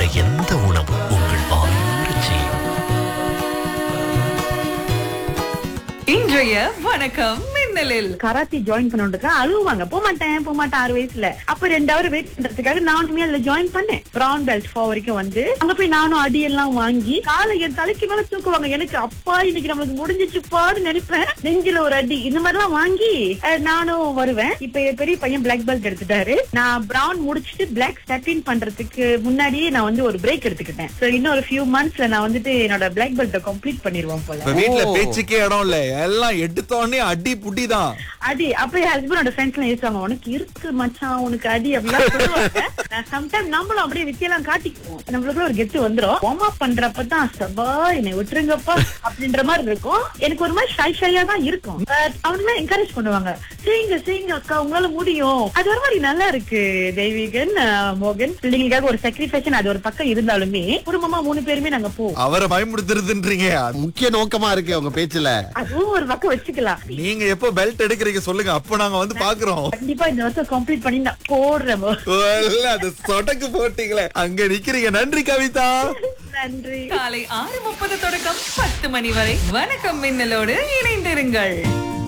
எந்த உணவு உங்கள் ஆயுள் செய்யும் இன்றைய வணக்கம் மின்னலில் கராத்தி ஜாயின் பண்ணணுன்றதுக்கு அழுவாங்க போக மாட்டேன் போக மாட்டேன் ஆறு வயசுல அப்ப ரெண்டு ஹவர் வெயிட் பண்றதுக்காக நானுமே அதுல ஜாயின் பண்ணேன் ப்ரௌன் பெல்ட் ஃபோர் வரைக்கும் வந்து அங்க போய் நானும் அடி எல்லாம் வாங்கி காலை என் தலைக்கு மேல தூக்குவாங்க எனக்கு அப்பா இன்னைக்கு நம்மளுக்கு முடிஞ்சிச்சுப்பான்னு நினைப்பேன் நெஞ்சில ஒரு அடி இந்த மாதிரி எல்லாம் வாங்கி அஹ், நானும் வருவேன் இப்ப என் பெரிய பையன் பிளாக் பெல்ட் எடுத்துட்டாரு நான் பிரவுன் முடிச்சிட்டு பிளாக் ஸ்டெப்பின் பண்றதுக்கு முன்னாடியே நான் வந்து ஒரு பிரேக் எடுத்துக்கிட்டேன் சோ இன்னும் ஒரு ஃபியூ மந்த்ஸ்ல நான் வந்துட்டு என்னோட பிளாக் பெல்ட்டை கம்ப்ளீட் பண்ணிருவேன் போல இப்ப வீட்ல பேச்சுக்கே இடம் இல்ல எல்லாம் எடுத்தோடனே அடி புட்டி தான் அடி அப்ப என் ஹஸ்பண்டோட ஃப்ரெண்ட்ஸ் எல்லாம் ஏசுவாங்க உனக்கு இருக்கு மச்சான் உனக்கு அடி அப்படிலாம் சொல்லுவாங்க நான் சம்டைம் நம்மளும் அப்படியே வித்தியெல்லாம் காட்டிக்குவோம் நம்மளுக்குள்ள ஒரு கெத்து வந்துரும் வார்ம் அப் பண்றப்பதான் சபா என்னை விட்டுருங்கப்பா அப்படின்ற மாதிரி இருக்கும் எனக்கு ஒரு மாதிரி ஷை ஷையா தான் இருக்கும் பட் அவனுங்க என்கரேஜ் பண்ணுவாங்க செய்யுங்க செய்யுங்க அக்கா உங்களால முடியும் அது ஒரு மாதிரி நல்லா இருக்கு தெய்வீகன் அஹ், மோகன் பிள்ளைங்களுக்காக ஒரு சாக்ரிஃபைஷன் அது ஒரு பக்கம் இருந்தாலுமே குடும்பமா மூணு பேருமே நாங்க போவோம் அவரை பயமுடுத்துறதுன்றீங்க முக்கிய நோக்கமா இருக்கு உங்க பேச்சுல அதுவும் ஒரு பக்கம் வச்சுக்கலாம் நீங்க எப்போ பெல்ட் எடுக்கிறீங்க சொல்லுங்க அப்ப நாங்க வந்து பாக்குறோம் கண்டிப்பா இந்த வருஷம் கம்ப்ளீட் பண்ணி நான் போடுறேன் இல்ல, அது சொடக்கு போட்டீங்களே அங்க நிக்கிறீங்க நன்றி கவிதா நன்றி காலை ஆறு முப்பது தொடக்கம் பத்து மணி வரை வணக்கம் மின்னலோடு இணைந்திருங்கள்